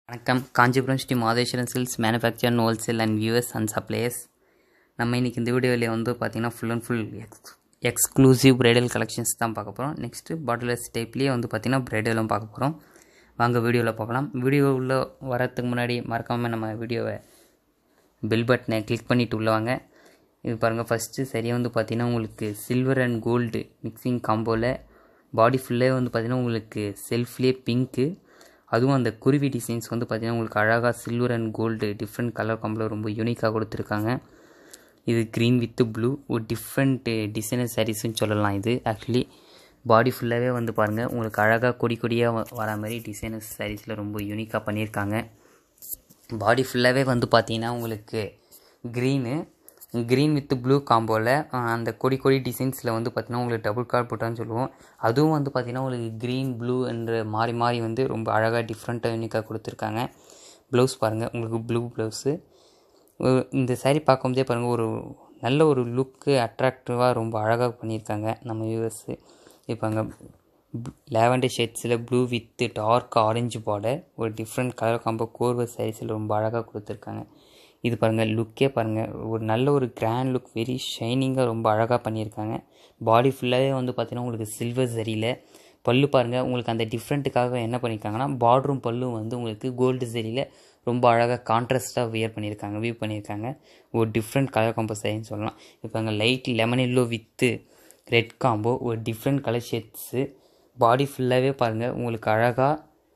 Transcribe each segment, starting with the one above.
வணக்கம் Kanchipuram Sri Matheswaran silks manufacture and wholesale and weavers and suppliers நம்ம இன்றைக்கி இந்த வீடியோவில் வந்து பார்த்திங்கன்னா full and full ex exclusive bridal collections தான் பார்க்க போகிறோம் நெக்ஸ்ட்டு பாட்டிலஸ் டைப்லேயே வந்து பார்த்திங்கன்னா பிரைடலும் பார்க்க போகிறோம் வாங்க வீடியோவில் பார்க்கலாம் வீடியோவில் வரதுக்கு முன்னாடி மறக்காமல் நம்ம வீடியோவை பெல் பட்டனை கிளிக் பண்ணிவிட்டு உள்ள வாங்க இது பாருங்கள் ஃபஸ்ட்டு சரியாக வந்து பார்த்திங்கன்னா உங்களுக்கு சில்வர் அண்ட் கோல்டு மிக்சிங் காம்போவில் பாடி ஃபுல்லே வந்து பார்த்திங்கன்னா உங்களுக்கு செல்ஃப்லேயே பிங்க்கு அதுவும் அந்த குருவி டிசைன்ஸ் வந்து பார்த்திங்கன்னா உங்களுக்கு அழகாக silver and gold different colour காம்பில் ரொம்ப யூனிக்காக கொடுத்துருக்காங்க இது க்ரீன் வித்து ப்ளூ ஒரு டிஃப்ரெண்ட் டிசைனர் சாரீஸ்ன்னு சொல்லலாம் இது ஆக்சுவலி பாடி ஃபுல்லாகவே வந்து பாருங்கள் உங்களுக்கு அழகாக கொடி கொடியாக வர மாதிரி டிசைனர் சாரீஸில் ரொம்ப யூனிக்காக பண்ணியிருக்காங்க பாடி ஃபுல்லாகவே வந்து பார்த்தீங்கன்னா உங்களுக்கு க்ரீனு க்ரீன் வித் ப்ளூ காம்போவில் அந்த கொடி கொடி டிசைன்ஸில் வந்து பார்த்திங்கன்னா உங்களுக்கு டபுள் கார்ட் போட்டான்னு சொல்லுவோம் அதுவும் வந்து பார்த்திங்கன்னா உங்களுக்கு க்ரீன் ப்ளூ என்ற மாறி மாறி வந்து ரொம்ப அழகாக டிஃப்ரெண்ட்டாக யூனிக்காக கொடுத்துருக்காங்க ப்ளவுஸ் பாருங்கள் உங்களுக்கு ப்ளூ ப்ளவுஸு இந்த saree பார்க்கும்போதே பாருங்கள் ஒரு நல்ல ஒரு லுக்கு அட்ராக்டிவாக ரொம்ப அழகாக பண்ணியிருக்காங்க நம்ம வியூவர்ஸு இப்போ அங்கே லேவண்டர் ஷேட்ஸில் blue with dark orange border ஒரு டிஃப்ரெண்ட் கலர் காம்போ கோர்வை சாரீஸில் ரொம்ப அழகாக கொடுத்துருக்காங்க இது பாருங்கள் லுக்கே பாருங்கள் ஒரு நல்ல ஒரு கிராண்ட் லுக் வெரி ஷைனிங்காக ரொம்ப அழகாக பண்ணியிருக்காங்க பாடி ஃபுல்லாகவே வந்து பார்த்தீங்கன்னா உங்களுக்கு சில்வர் சரியில் பல்லு பாருங்கள் உங்களுக்கு அந்த டிஃப்ரெண்ட்டுக்காக என்ன பண்ணியிருக்காங்கன்னா பார்டரும் பல்லும் வந்து உங்களுக்கு கோல்டு சரியில் ரொம்ப அழகாக கான்ட்ராஸ்ட்டாக வியர் பண்ணியிருக்காங்க வியூ பண்ணியிருக்காங்க ஒரு டிஃப்ரெண்ட் கலர் காம்போ சரின்னு சொல்லலாம் இப்போ அங்கே light lemon yellow with red combo ஒரு டிஃப்ரெண்ட் கலர் ஷேட்ஸு பாடி ஃபுல்லாகவே பாருங்கள் உங்களுக்கு அழகாக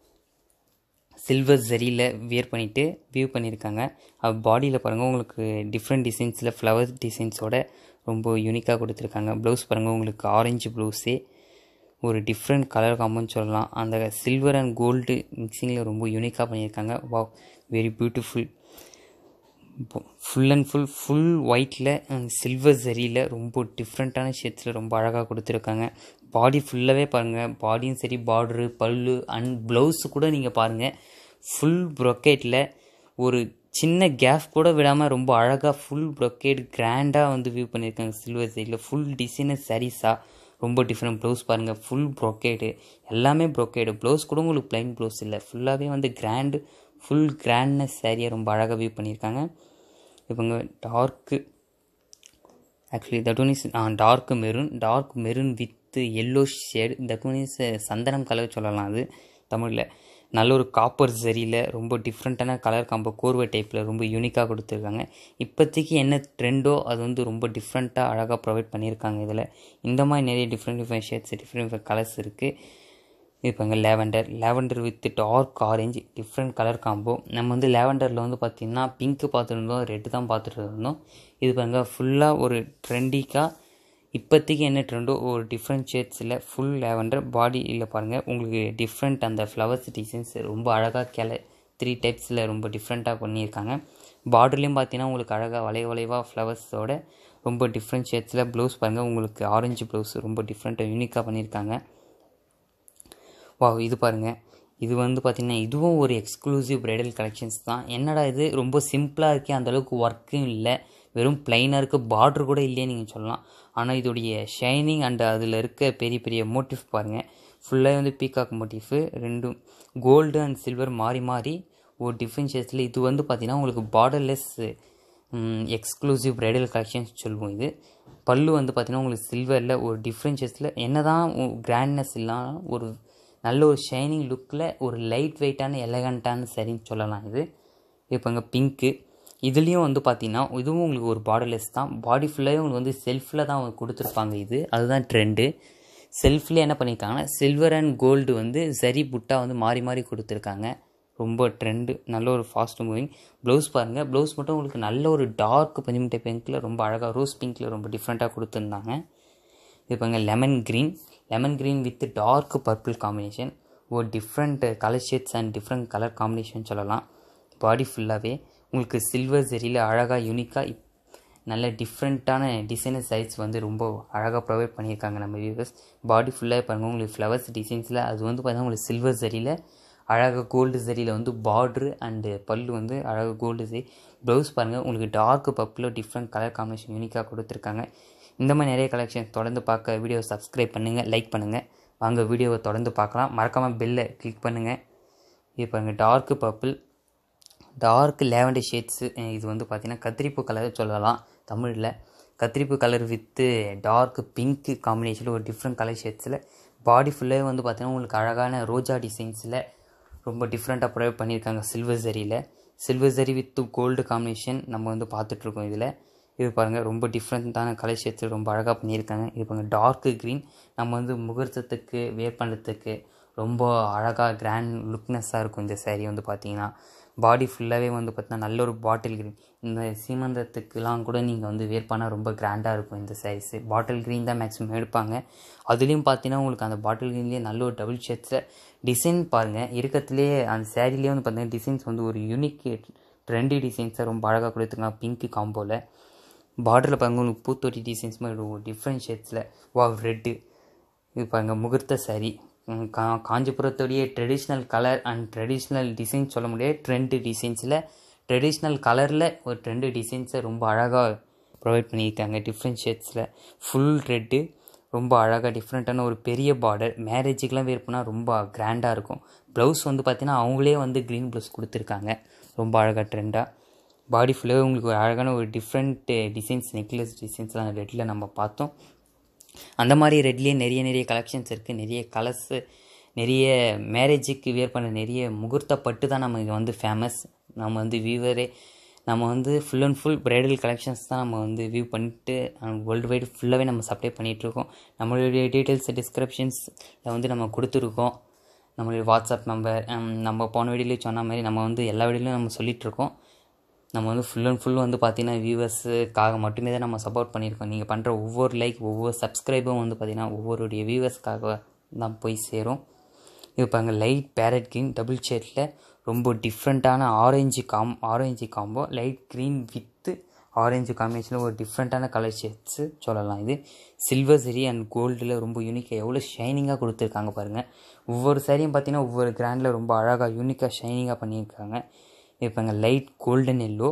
சில்வர் ஜரியில் வியர் பண்ணிவிட்டு வியூ பண்ணியிருக்காங்க பாடியில் பாருங்கள் உங்களுக்கு டிஃப்ரெண்ட் டிசைன்ஸில் ஃப்ளவர் டிசைன்ஸோட ரொம்ப யூனிக்காக கொடுத்துருக்காங்க ப்ளவுஸ் பாருங்கள் உங்களுக்கு ஆரஞ்சு ப்ளவுஸே ஒரு டிஃப்ரெண்ட் கலர் காம்போன்னு சொல்லலாம் அந்த சில்வர் அண்ட் கோல்டு மிக்சிங்கில் ரொம்ப யூனிக்காக பண்ணியிருக்காங்க வா very beautiful full and full full ஒயிட்டில் சில்வர் ஜரியில் ரொம்ப டிஃப்ரெண்ட்டான ஷேட்ஸில் ரொம்ப அழகாக கொடுத்துருக்காங்க பாடி ஃபுல்லாகவே பாருங்கள் பாடியும் சரி பார்டரு பல்லு அண்ட் ப்ளவுஸு கூட நீங்கள் பாருங்கள் ஃபுல் ப்ரொக்கேட்டில் ஒரு சின்ன கேப் கூட விடாமல் ரொம்ப அழகாக ஃபுல் ப்ரொக்கேட் கிராண்டாக வந்து வியூ பண்ணியிருக்காங்க சில்வர் சைடில் ஃபுல் டிசைனர் சாரீஸாக ரொம்ப டிஃப்ரெண்ட் ப்ளவுஸ் பாருங்கள் ஃபுல் ப்ரொக்கேடு எல்லாமே ப்ரொக்கேடு ப்ளவுஸ் கூட உங்களுக்கு ப்ளைன் ப்ளவுஸ் இல்லை ஃபுல்லாகவே வந்து கிராண்டு ஃபுல் கிராண்ட்னஸ் சாரியை ரொம்ப அழகாக வியூ பண்ணியிருக்காங்க இவங்க dark actually that one is dark maroon dark maroon with yellow shade that one is சந்தனம் கலர் சொல்லலாம் அது தமிழில் நல்ல ஒரு காப்பர் சரியில் ரொம்ப டிஃப்ரெண்ட்டான கலர் காம்போ கோர்வை டைப்பில் ரொம்ப யூனிக்காக கொடுத்துருக்காங்க இப்போதைக்கு என்ன ட்ரெண்டோ அது வந்து ரொம்ப டிஃப்ரெண்ட்டாக அழகாக ப்ரொவைட் பண்ணியிருக்காங்க இதில் இந்த மாதிரி நிறைய different different shades different different colours இருக்குது இப்போ இங்கே lavender lavender with dark orange different colour combo நம்ம வந்து லேவண்டரில் வந்து பார்த்திங்கன்னா பிங்க்கு பார்த்துருந்தோம் ரெட்டு தான் பார்த்துட்டு இருந்தோம் இது பாருங்க ஃபுல்லாக ஒரு ட்ரெண்டிக்காக இப்போதைக்கு என்ன ட்ரெண்டோ ஒரு டிஃப்ரெண்ட் ஷேட்ஸில் ஃபுல் லேவண்டர் பாடியில் பாருங்கள் உங்களுக்கு டிஃப்ரெண்ட் அந்த ஃப்ளவர்ஸ் டிசைன்ஸ் ரொம்ப அழகாக கிளை த்ரீ டைப்ஸில் ரொம்ப டிஃப்ரெண்ட்டாக பண்ணியிருக்காங்க பார்டர்லேயும் பார்த்தீங்கன்னா உங்களுக்கு அழகாக வளைய வளைவாக ஃப்ளவர்ஸோட ரொம்ப டிஃப்ரெண்ட் ஷேட்ஸில் ப்ளவுஸ் பாருங்கள் உங்களுக்கு ஆரஞ்சு ப்ளவுஸ் ரொம்ப டிஃப்ரெண்ட்டாக யூனிக்காக பண்ணியிருக்காங்க வா இது பாருங்கள் இது வந்து பார்த்திங்கன்னா இதுவும் ஒரு எக்ஸ்க்ளூசிவ் ப்ரைடல் கலெக்ஷன்ஸ் தான் என்னடா இது ரொம்ப சிம்பிளாக இருக்கே அந்தளவுக்கு ஒர்க்கும் இல்லை வெறும் பிளைனாக இருக்க பார்ட்ரு கூட இல்லையே நீங்கள் சொல்லலாம் ஆனால் இதோடைய ஷைனிங் அண்ட் அதில் இருக்க பெரிய பெரிய மோட்டிவ் பாருங்கள் ஃபுல்லாக வந்து பீகாக் மோட்டிஃபு ரெண்டும் கோல்டு அண்ட் சில்வர் மாறி மாறி ஒரு டிஃப்ரெண்ட் ஷேட்ஸில் இது வந்து பார்த்திங்கன்னா உங்களுக்கு பார்டர்லெஸ் எக்ஸ்க்ளூசிவ் ப்ரைடல் கலெக்ஷன்ஸ் சொல்லுவோம் இது பல்லு வந்து பார்த்திங்கன்னா உங்களுக்கு சில்வரில் ஒரு டிஃப்ரெண்ட் ஷேட்ஸில் என்ன தான் கிராண்ட்னஸ் இல்லாமல் ஒரு நல்ல ஒரு ஷைனிங் லுக்கில் ஒரு லைட் வெயிட்டான எலகண்ட்டான சரின்னு சொல்லலாம் இது இப்போ இங்கே பிங்க்கு இதுலேயும் வந்து பார்த்தீங்கன்னா இதுவும் உங்களுக்கு ஒரு பார்டர்லெஸ் தான் பாடி ஃபுல்லாகவே உங்களுக்கு வந்து செல்ஃபில் தான் கொடுத்துருப்பாங்க இது அதுதான் ட்ரெண்டு செல்ஃப்லேயே என்ன பண்ணியிருக்காங்கன்னா சில்வர் அண்ட் கோல்டு வந்து சரி புட்டா வந்து மாறி மாறி கொடுத்துருக்காங்க ரொம்ப ட்ரெண்டு நல்ல ஒரு ஃபாஸ்ட் மூவிங் ப்ளவுஸ் பாருங்கள் ப்ளவுஸ் மட்டும் உங்களுக்கு நல்ல ஒரு டார்க் பஞ்சுமிட்டை பிங்க்கில் ரொம்ப அழகாக ரோஸ் பிங்க்கில் ரொம்ப டிஃப்ரெண்ட்டாக கொடுத்துருந்தாங்க இப்போ இங்கே lemon green lemon green with dark purple combination ஒரு different colour shades and different colour combination சொல்லலாம் பாடி ஃபுல்லாகவே உங்களுக்கு சில்வர் சரியில் அழகாக யூனிக்காக நல்ல டிஃப்ரெண்ட்டான டிசைனர் சைட்ஸ் வந்து ரொம்ப அழகாக ப்ரொவைட் பண்ணியிருக்காங்க நம்ம வியூவர்ஸ் பாடி ஃபுல்லாக பாருங்கள் உங்களுக்கு ஃப்ளவர்ஸ் டிசைன்ஸில் அது வந்து பார்த்தீங்கன்னா உங்களுக்கு சில்வர் சரியில் அழகாக கோல்டு சரியில் வந்து பார்ட்ரு அண்டு பல்லு வந்து அழகாக கோல்டு சரி ப்ளவுஸ் பாருங்கள் உங்களுக்கு dark purple different colour combination யூனிக்காக கொடுத்துருக்காங்க இந்த மாதிரி நிறைய கலெக்ஷன் தொடர்ந்து பார்க்க வீடியோ சப்ஸ்கிரைப் பண்ணுங்கள் லைக் பண்ணுங்கள் வாங்க வீடியோவை தொடர்ந்து பார்க்கலாம் மறக்காமல் பெல்லை கிளிக் பண்ணுங்கள் இது பாருங்கள் dark purple dark lavender shades இது வந்து பார்த்திங்கன்னா கத்திரிப்பூ கலர் சொல்லலாம் தமிழில் கத்திரிப்பூ கலர் வித்து டார்க் பிங்க் காம்பினேஷனில் ஒரு டிஃப்ரெண்ட் கலர் ஷேட்ஸில் பாடி ஃபுல்லாகவே வந்து பார்த்திங்கன்னா உங்களுக்கு அழகான ரோஜா டிசைன்ஸில் ரொம்ப டிஃப்ரெண்ட்டாக ப்ரொவைட் பண்ணியிருக்காங்க சில்வர் ஜரியில் silver zari with gold combination நம்ம வந்து பார்த்துட்ருக்கோம் இதில் இது பாருங்கள் ரொம்ப டிஃப்ரெண்ட்டான கலர் ஷேட்ஸ் ரொம்ப அழகாக பண்ணியிருக்காங்க இது பாருங்கள் டார்க்கு க்ரீன் நம்ம வந்து முகூர்த்தத்துக்கு வேர் பண்ணுறதுக்கு ரொம்ப அழகாக கிராண்ட் லுக்னஸ்ஸாக இருக்கும் இந்த saree வந்து பார்த்தீங்கன்னா பாடி ஃபுல்லாகவே வந்து பார்த்தீங்கன்னா நல்ல ஒரு பாட்டில் க்ரீன் இந்த சீமந்தத்துக்குலாம் கூட நீங்கள் வந்து வேர் பண்ணால் ரொம்ப கிராண்டாக இருக்கும் இந்த சாரீஸு பாட்டில் க்ரீன் தான் மேக்ஸிமம் எடுப்பாங்க அதுலேயும் பார்த்தீங்கன்னா உங்களுக்கு அந்த பாட்டில் க்ரீன்லேயே நல்ல ஒரு டபுள் ஷேட்ஸில் டிசைன் பாருங்கள் இருக்கத்துலேயே அந்த சேரீலேயே வந்து பார்த்தீங்கன்னா டிசைன்ஸ் வந்து ஒரு யூனிக் ட்ரெண்டி டிசைன்ஸை ரொம்ப அழகாக கொடுத்துருக்காங்க பிங்க் காம்போவில் பார்டரில் பாருங்க உங்களுக்கு பூத்தொட்டி டிசைன்ஸ் மாதிரி ஒரு டிஃப்ரெண்ட் ஷேட்ஸில் வா ரெட்டு இது பாருங்க முகூர்த்த saree ம், கா காஞ்சிபுரத்துடைய traditional colour and traditional design சொல்ல முடியாது ட்ரெண்டு டிசைன்ஸில் ட்ரெடிஷ்னல் கலரில் ஒரு ட்ரெண்டு டிசைன்ஸை ரொம்ப அழகாக ப்ரொவைட் பண்ணியிருக்காங்க டிஃப்ரெண்ட் ஷேட்ஸில் ஃபுல் ரெட்டு ரொம்ப அழகாக டிஃப்ரெண்ட்டான ஒரு பெரிய பார்டர் மேரேஜுக்கெலாம் வேர் பண்ணால் ரொம்ப கிராண்டாக இருக்கும் ப்ளவுஸ் வந்து பார்த்தீங்கன்னா அவங்களே வந்து க்ரீன் ப்ளவுஸ் கொடுத்துருக்காங்க ரொம்ப அழகாக ட்ரெண்டாக பாடி ஃபுல்லாகவே உங்களுக்கு ஒரு அழகான ஒரு டிஃப்ரெண்ட் டிசைன்ஸ் நெக்லஸ் டிசைன்ஸ்லாம் ரெட்டில் நம்ம பார்த்தோம் அந்த மாதிரி ரெட்லேயே நிறைய நிறைய கலெக்ஷன்ஸ் இருக்குது நிறைய கலர்ஸு நிறைய மேரேஜுக்கு வேர் பண்ண நிறைய முகூர்த்த பட்டு தான் நம்ம இங்கே வந்து ஃபேமஸ் நம்ம வந்து வியூவரே நம்ம வந்து full and full bridal collections தான் நம்ம வந்து வியூ பண்ணிட்டு வேர்ல்டு வைடு ஃபுல்லாகவே நம்ம சப்ளை பண்ணிகிட்ருக்கோம் நம்மளுடைய டீட்டெயில்ஸ் டிஸ்கிரிப்ஷன்ஸில் வந்து நம்ம கொடுத்துருக்கோம் நம்மளுடைய வாட்ஸ்அப் நம்பர் நம்ம போன வீடியோலேயே சொன்ன மாதிரி நம்ம வந்து எல்லா வீடியோலையும் நம்ம சொல்லிகிட்ருக்கோம் நம்ம வந்து ஃபுல் அண்ட் ஃபுல் வந்து பார்த்தீங்கன்னா வியூவர்ஸுக்காக மட்டுமே தான் நம்ம சப்போர்ட் பண்ணியிருக்கோம் நீங்கள் பண்ணுற ஒவ்வொரு லைக் ஒவ்வொரு சப்ஸ்கிரைபும் வந்து பார்த்தீங்கன்னா ஒவ்வொருடைய வியூவர்ஸ்க்காக தான் போய் சேரும் இது பாருங்க லைட் பேரட் க்ரீன் டபுள் ஷேட்டில் ரொம்ப டிஃப்ரெண்ட்டான ஆரஞ்சு காம் orange combo light green with orange காம்பினேஷனில் ஒரு டிஃப்ரெண்ட்டான கலர் ஷேட்ஸு சொல்லலாம் இது சில்வர் சரி அண்ட் கோல்டில் ரொம்ப யூனிக்காக எவ்வளோ ஷைனிங்காக கொடுத்துருக்காங்க பாருங்கள் ஒவ்வொரு சாரியும் பார்த்தீங்கன்னா ஒவ்வொரு கிராண்டில் ரொம்ப அழகாக யூனிக்காக ஷைனிங்காக பண்ணியிருக்காங்க இப்போ லைட் கோல்டன் எல்லோ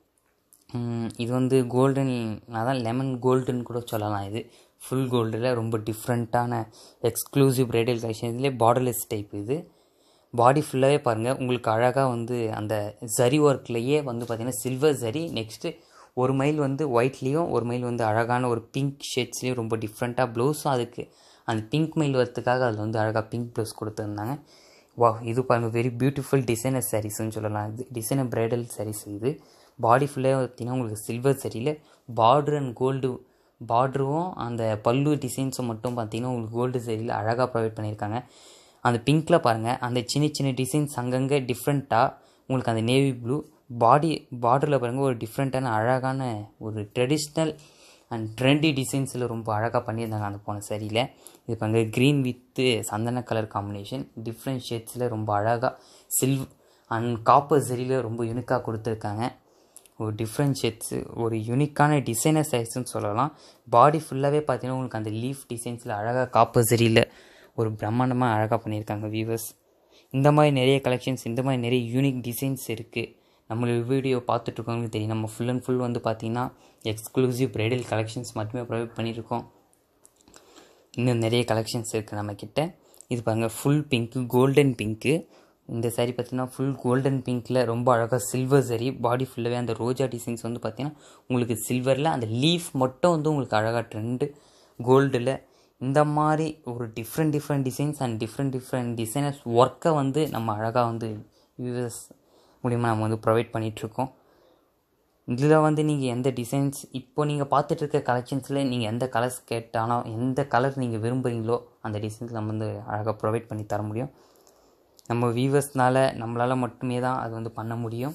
இது வந்து கோல்டன் அதான் லெமன் கோல்டுன்னு கூட சொல்லலாம் இது ஃபுல் கோல்டில் ரொம்ப டிஃப்ரெண்ட்டான எக்ஸ்க்ளூசிவ் பிரைடல் கலெக்ஷன் இதுலேயே பார்டர்லெஸ் டைப் இது பாடி ஃபுல்லாகவே பாருங்கள் உங்களுக்கு அழகாக வந்து அந்த ஜரி ஒர்க்லேயே வந்து பார்த்திங்கன்னா சில்வர் ஜரி நெக்ஸ்ட்டு ஒரு மைல் வந்து ஒயிட்லேயும் ஒரு மைல் வந்து அழகான ஒரு பிங்க் ஷேட்ஸ்லேயும் ரொம்ப டிஃப்ரெண்ட்டாக ப்ளவுஸும் அதுக்கு அந்த பிங்க் மைல் வரத்துக்காக அதில் வந்து அழகாக பிங்க் ப்ளவுஸ் கொடுத்துருந்தாங்க வா இது பாருங்கள் வெரி பியூட்டிஃபுல் டிசைனர் சாரீஸ்னு சொல்லலாம் இது டிசைனர் பிரைடல் சாரீஸ் இது பாடி ஃபுல்லாக பார்த்தீங்கன்னா உங்களுக்கு சில்வர் சரியில் பார்டர் அண்ட் கோல்டு பார்டரும் அந்த பல்லு டிசைன்ஸும் மட்டும் பார்த்தீங்கன்னா உங்களுக்கு கோல்டு சரியில் அழகாக ப்ரொவைட் பண்ணியிருக்காங்க அந்த பிங்க்கில் பாருங்கள் அந்த சின்ன சின்ன டிசைன்ஸ் அங்கங்கே டிஃப்ரெண்ட்டாக உங்களுக்கு அந்த நேவி ப்ளூ பாடி பார்டரில் பாருங்கள் ஒரு டிஃப்ரெண்ட்டான அழகான ஒரு ட்ரெடிஷ்னல் அண்ட் ட்ரெண்டி டிசைன்ஸில் ரொம்ப அழகாக பண்ணியிருந்தாங்க அந்த போன சரியில் இது பாருங்க க்ரீன் வித்து சந்தன கலர் காம்பினேஷன் டிஃப்ரெண்ட் ஷேட்ஸில் ரொம்ப அழகாக சில்வ் அண்ட் காப்பர் சரியில் ரொம்ப யூனிக்காக கொடுத்துருக்காங்க ஒரு டிஃப்ரெண்ட் ஷேட்ஸு ஒரு யூனிக்கான டிசைனர் சைஸ்ன்னு சொல்லலாம் பாடி ஃபுல்லாகவே பார்த்தீங்கன்னா உங்களுக்கு அந்த லீஃப் டிசைன்ஸில் அழகாக காப்பர் சரியில் ஒரு பிரம்மாண்டமாக அழகாக பண்ணியிருக்காங்க வியூவர்ஸ் இந்த மாதிரி நிறைய கலெக்ஷன்ஸ் இந்த மாதிரி நிறைய யூனிக் டிசைன்ஸ் இருக்குது நம்மளோட வீடியோ பார்த்துட்ருக்கவங்களுக்கு தெரியும் நம்ம ஃபுல் அண்ட் ஃபுல் வந்து பார்த்திங்கன்னா எக்ஸ்க்ளூசிவ் பிரைடல் கலெக்ஷன்ஸ் மட்டுமே ப்ரொவைட் பண்ணியிருக்கோம் இன்னும் நிறைய கலெக்ஷன்ஸ் இருக்குது நம்மக்கிட்ட இது பாருங்கள் ஃபுல் பிங்க்கு கோல்டன் பிங்க்கு இந்த saree பார்த்தீங்கன்னா ஃபுல் கோல்டன் பிங்க்கில் ரொம்ப அழகாக சில்வர் சரி பாடி ஃபுல்லாகவே அந்த ரோஜா டிசைன்ஸ் வந்து பார்த்தீங்கன்னா உங்களுக்கு சில்வரில் அந்த லீஃப் மட்டும் வந்து உங்களுக்கு அழகாக ட்ரெண்டு கோல்டில் இந்த மாதிரி ஒரு different different designs and different different designers ஒர்க்கை வந்து நம்ம அழகாக வந்து யூஎஸ் மூலிமா நம்ம வந்து ப்ரொவைட் பண்ணிகிட்ருக்கோம் இதில் வந்து நீங்கள் எந்த டிசைன்ஸ் இப்போ நீங்கள் பார்த்துட்டு இருக்க கலெக்ஷன்ஸில் நீங்கள் எந்த கலர்ஸ் கேட்டாலும் எந்த கலர் நீங்கள் விரும்புகிறீங்களோ அந்த டிசைன்ஸ் நம்ம வந்து அழகாக ப்ரொவைட் பண்ணி தர முடியும் நம்ம வியூவர்ஸ்னால நம்மளால் மட்டுமே தான் அது வந்து பண்ண முடியும்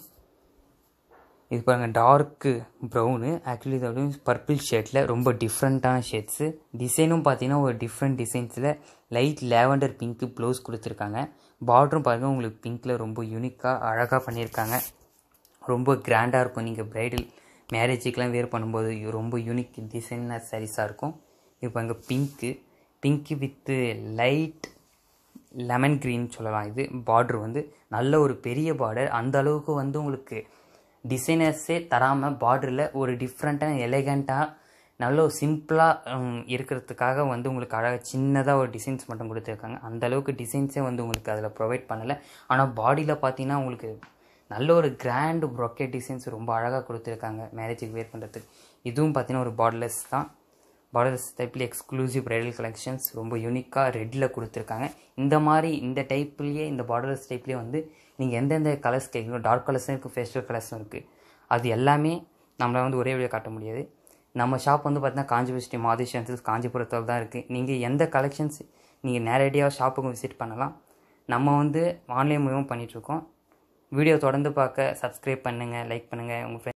இது பாருங்கள் டார்க்கு ப்ரௌனு ஆக்சுவலி இது வந்து பர்பிள் ஷேட்டில் ரொம்ப டிஃப்ரெண்ட்டான ஷேட்ஸு டிசைனும் பார்த்தீங்கன்னா ஒரு டிஃப்ரெண்ட் டிசைன்ஸில் லைட் லேவண்டர் பிங்க்கு ப்ளவுஸ் கொடுத்துருக்காங்க பார்டரும் பாருங்கள் உங்களுக்கு பிங்க்கில் ரொம்ப யூனிக்காக அழகாக பண்ணியிருக்காங்க ரொம்ப கிராண்டாக இருக்கும் நீங்கள் ப்ரைடல் மேரேஜுக்கெலாம் வேர் பண்ணும்போது இது ரொம்ப யூனிக் டிசைனர் சாரீஸாக இருக்கும் இப்போ அங்கே pink pink with light lemon green சொல்லலாம் இது பார்டர் வந்து நல்ல ஒரு பெரிய பார்டர் அந்த அளவுக்கு வந்து உங்களுக்கு டிசைனர்ஸே தராமல் பார்டரில் ஒரு டிஃப்ரெண்ட்டான எலகண்ட்டாக நல்ல ஒரு சிம்பிளாக இருக்கிறதுக்காக வந்து உங்களுக்கு அழகாக சின்னதாக ஒரு டிசைன்ஸ் மட்டும் கொடுத்துருக்காங்க அந்த அளவுக்கு டிசைன்ஸே வந்து உங்களுக்கு அதில் ப்ரொவைட் பண்ணலை ஆனால் பாடியில் பார்த்தீங்கன்னா உங்களுக்கு நல்ல ஒரு கிராண்ட் ப்ரொக்கெட் டிசைன்ஸ் ரொம்ப அழகாக கொடுத்துருக்காங்க மேரேஜுக்கு வேர் பண்ணுறதுக்கு இதுவும் பார்த்தீங்கன்னா ஒரு பார்டர்லெஸ் தான் பார்டர்லெஸ் டைப்லேயே எக்ஸ்க்ளூசிவ் ப்ரைடல் கலெக்ஷன்ஸ் ரொம்ப யூனிக்காக ரெட்டில் கொடுத்துருக்காங்க இந்த மாதிரி இந்த டைப்லேயே இந்த பார்டர்லெஸ் டைப்லேயே வந்து நீங்கள் எந்தெந்த கலர்ஸ் கேட்குறீங்களோ டார்க் கலர்ஸும் இருக்குது ஃபேஸ்டல் கலர்ஸும் இருக்குது அது எல்லாமே நம்மளால் வந்து ஒரே வழியாக காட்ட முடியாது நம்ம ஷாப் வந்து பார்த்தீங்கன்னா காஞ்சிபுரம் மாதேஸ்வரன் சில்க்ஸ் காஞ்சிபுரத்தில் தான் இருக்குது நீங்கள் எந்த கலெக்ஷன்ஸ் நீங்கள் நேரடியாக ஷாப்புக்கு விசிட் பண்ணலாம் நம்ம வந்து ஆன்லைன் மூலமாக பண்ணிகிட்ருக்கோம் வீடியோ தொடர்ந்து பார்க்க சப்ஸ்கிரைப் பண்ணுங்கள் லைக் பண்ணுங்கள் உங்கள்